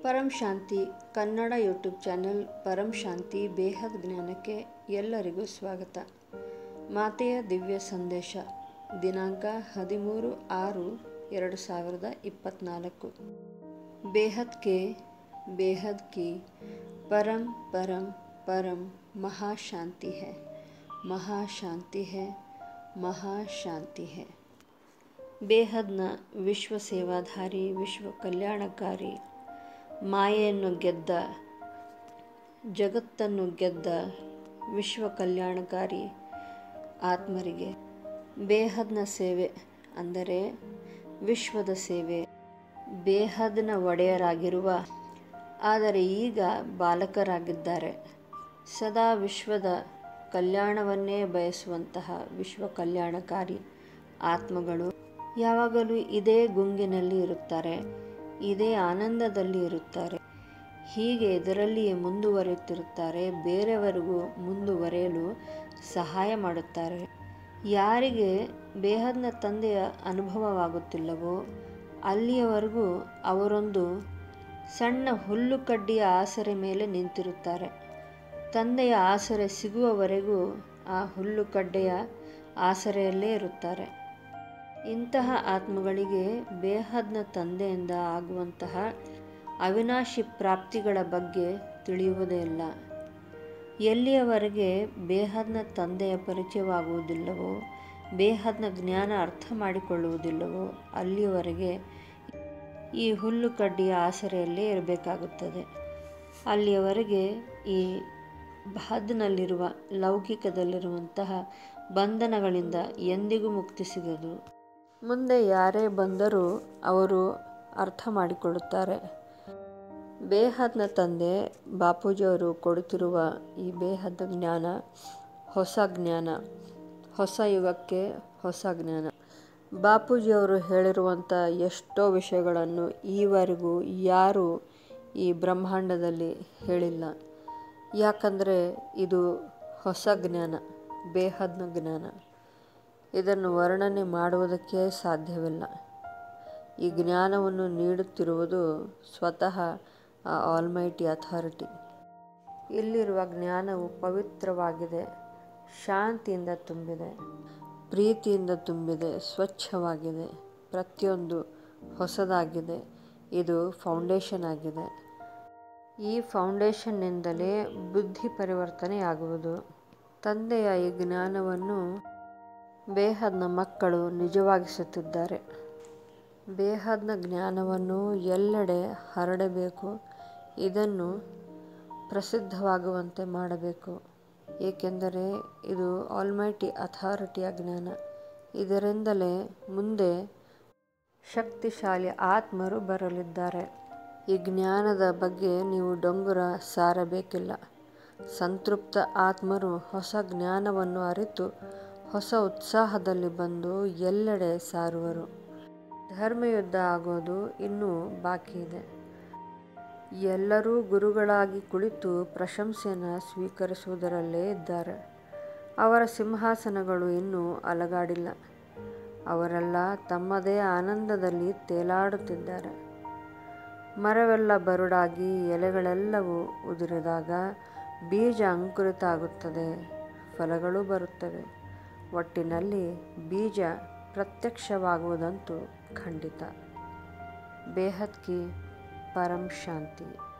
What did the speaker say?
ಪರಂ Shanti Kannada YouTube channel Param Shanti ಬೇಹದ್ ಜ್ಞಾನಕ್ಕೆ ಎಲ್ಲರಿಗೂ ಸ್ವಾಗತ ಮಾತೆಯ ದಿವ್ಯ ಸಂದೇಶ ದಿನಾಂಕ ಹದಿಮೂರು ಆರು ಎರಡು ಸಾವಿರದ ಇಪ್ಪತ್ತ್ನಾಲ್ಕು ಬೇಹದ್ ಕೆ ಬೇಹದ್ ಕಿ ಪರಂ ಪರಂ ಪರಂ ಮಹಾಶಾಂತಿ ಹೈ ಮಹಾಶಾಂತಿ ಹೈ ಮಹಾಶಾಂತಿ ಹೈ ಬೇಹದ್ನ ವಿಶ್ವ ಸೇವಾಧಾರಿ ವಿಶ್ವ ಕಲ್ಯಾಣಕಾರಿ ಮಾಯೆಯನ್ನು ಗೆದ್ದ ಜಗತ್ತನ್ನು ಗೆದ್ದ ವಿಶ್ವ ಕಲ್ಯಾಣಕಾರಿ ಆತ್ಮರಿಗೆ ಬೇಹದ್ನ ಸೇವೆ ಅಂದರೆ ವಿಶ್ವದ ಸೇವೆ ಬೇಹದ್ನ ಒಡೆಯರಾಗಿರುವ ಆದರೆ ಈಗ ಬಾಲಕರಾಗಿದ್ದಾರೆ ಸದಾ ವಿಶ್ವದ ಕಲ್ಯಾಣವನ್ನೇ ಬಯಸುವಂತಹ ವಿಶ್ವ ಕಲ್ಯಾಣಕಾರಿ ಆತ್ಮಗಳು ಯಾವಾಗಲೂ ಇದೇ ಗುಂಗಿನಲ್ಲಿ ಇರುತ್ತಾರೆ ಇದೇ ಆನಂದದಲ್ಲಿ ಇರುತ್ತಾರೆ ಹೀಗೆ ಇದರಲ್ಲಿಯೇ ಮುಂದುವರಿಯುತ್ತಿರುತ್ತಾರೆ ಬೇರೆಯವರಿಗೂ ಮುಂದುವರೆಯಲು ಸಹಾಯ ಮಾಡುತ್ತಾರೆ ಯಾರಿಗೆ ಬೇಹದ್ನ ತಂದೆಯ ಅನುಭವವಾಗುತ್ತಿಲ್ಲವೋ ಅಲ್ಲಿಯವರೆಗೂ ಅವರೊಂದು ಸಣ್ಣ ಹುಲ್ಲು ಕಡ್ಡಿಯ ಆಸರೆ ಮೇಲೆ ನಿಂತಿರುತ್ತಾರೆ ತಂದೆಯ ಆಸರೆ ಸಿಗುವವರೆಗೂ ಆ ಹುಲ್ಲು ಕಡ್ಡೆಯ ಆಸರೆಯಲ್ಲೇ ಇರುತ್ತಾರೆ ಇಂತಹ ಆತ್ಮಗಳಿಗೆ ಬೇಹದ್ನ ತಂದೆಯಿಂದ ಆಗುವಂತಹ ಅವಿನಾಶಿ ಪ್ರಾಪ್ತಿಗಳ ಬಗ್ಗೆ ತಿಳಿಯುವುದೇ ಇಲ್ಲ ಎಲ್ಲಿಯವರೆಗೆ ಬೇಹದ್ನ ತಂದೆಯ ಪರಿಚಯವಾಗುವುದಿಲ್ಲವೋ ಬೇಹದ್ನ ಜ್ಞಾನ ಅರ್ಥ ಮಾಡಿಕೊಳ್ಳುವುದಿಲ್ಲವೋ ಅಲ್ಲಿಯವರೆಗೆ ಈ ಹುಲ್ಲು ಕಡ್ಡಿಯ ಆಸರೆಯಲ್ಲೇ ಇರಬೇಕಾಗುತ್ತದೆ ಅಲ್ಲಿಯವರೆಗೆ ಈ ಹದ್ನಲ್ಲಿರುವ ಲೌಕಿಕದಲ್ಲಿರುವಂತಹ ಬಂಧನಗಳಿಂದ ಎಂದಿಗೂ ಮುಕ್ತಿ ಸಿಗದು ಮುಂದೆ ಯಾರೇ ಬಂದರೂ ಅವರು ಅರ್ಥ ಮಾಡಿಕೊಳ್ಳುತ್ತಾರೆ ಬೇಹದ್ನ ತಂದೆ ಬಾಪೂಜಿಯವರು ಕೊಡುತ್ತಿರುವ ಈ ಬೇಹದ್ದ ಜ್ಞಾನ ಹೊಸ ಜ್ಞಾನ ಹೊಸ ಯುಗಕ್ಕೆ ಹೊಸ ಜ್ಞಾನ ಬಾಪೂಜಿಯವರು ಹೇಳಿರುವಂಥ ಎಷ್ಟೋ ವಿಷಯಗಳನ್ನು ಈವರೆಗೂ ಯಾರೂ ಈ ಬ್ರಹ್ಮಾಂಡದಲ್ಲಿ ಹೇಳಿಲ್ಲ ಯಾಕಂದರೆ ಇದು ಹೊಸ ಜ್ಞಾನ ಬೇಹದ್ನ ಜ್ಞಾನ ಇದನ್ನು ವರ್ಣನೆ ಮಾಡುವುದಕ್ಕೆ ಸಾಧ್ಯವಿಲ್ಲ ಈ ಜ್ಞಾನವನ್ನು ನೀಡುತ್ತಿರುವುದು ಸ್ವತಃ ಆ ಆಲ್ಮೈಟಿ ಅಥಾರಿಟಿ ಇಲ್ಲಿರುವ ಜ್ಞಾನವು ಪವಿತ್ರವಾಗಿದೆ ಶಾಂತಿಯಿಂದ ತುಂಬಿದೆ ಪ್ರೀತಿಯಿಂದ ತುಂಬಿದೆ ಸ್ವಚ್ಛವಾಗಿದೆ ಪ್ರತಿಯೊಂದು ಹೊಸದಾಗಿದೆ ಇದು ಫೌಂಡೇಶನ್ ಆಗಿದೆ ಈ ಫೌಂಡೇಶನ್ನಿಂದಲೇ ಬುದ್ಧಿ ಪರಿವರ್ತನೆಯಾಗುವುದು ತಂದೆಯ ಈ ಜ್ಞಾನವನ್ನು ಬೇಹದ್ನ ಮಕ್ಕಳು ನಿಜವಾಗಿಸುತ್ತಿದ್ದಾರೆ ಬೇಹದ್ನ ಜ್ಞಾನವನ್ನು ಎಲ್ಲೆಡೆ ಹರಡಬೇಕು ಇದನ್ನು ಪ್ರಸಿದ್ಧವಾಗುವಂತೆ ಮಾಡಬೇಕು ಏಕೆಂದರೆ ಇದು ಆಲ್ಮೈಟಿ ಅಥಾರಿಟಿಯ ಜ್ಞಾನ ಇದರಿಂದಲೇ ಮುಂದೆ ಶಕ್ತಿಶಾಲಿ ಆತ್ಮರು ಬರಲಿದ್ದಾರೆ ಈ ಜ್ಞಾನದ ಬಗ್ಗೆ ನೀವು ಡೊಂಗುರ ಸಾರಬೇಕಿಲ್ಲ ಸಂತೃಪ್ತ ಆತ್ಮರು ಹೊಸ ಜ್ಞಾನವನ್ನು ಅರಿತು ಹೊಸ ಉತ್ಸಾಹದಲ್ಲಿ ಬಂದು ಎಲ್ಲೆಡೆ ಸಾರುವರು ಧರ್ಮಯುದ್ಧ ಆಗೋದು ಇನ್ನೂ ಬಾಕಿ ಇದೆ ಎಲ್ಲರೂ ಗುರುಗಳಾಗಿ ಕುಳಿತು ಪ್ರಶಂಸೆಯನ್ನು ಸ್ವೀಕರಿಸುವುದರಲ್ಲೇ ಇದ್ದಾರೆ ಅವರ ಸಿಂಹಾಸನಗಳು ಇನ್ನೂ ಅಲಗಾಡಿಲ್ಲ ಅವರೆಲ್ಲ ತಮ್ಮದೇ ಆನಂದದಲ್ಲಿ ತೇಲಾಡುತ್ತಿದ್ದಾರೆ ಮರವೆಲ್ಲ ಬರುಡಾಗಿ ಎಲೆಗಳೆಲ್ಲವೂ ಉದುರಿದಾಗ ಬೀಜ ಅಂಕುರಿತ ಆಗುತ್ತದೆ ಫಲಗಳು ಬರುತ್ತವೆ ಒಟ್ಟಿನಲ್ಲಿ ಬೀಜ ಪ್ರತ್ಯಕ್ಷವಾಗುವುದಂತೂ ಖಂಡಿತ ಬೇಹದ್ ಕಿ ಪರಂ ಶಾಂತಿ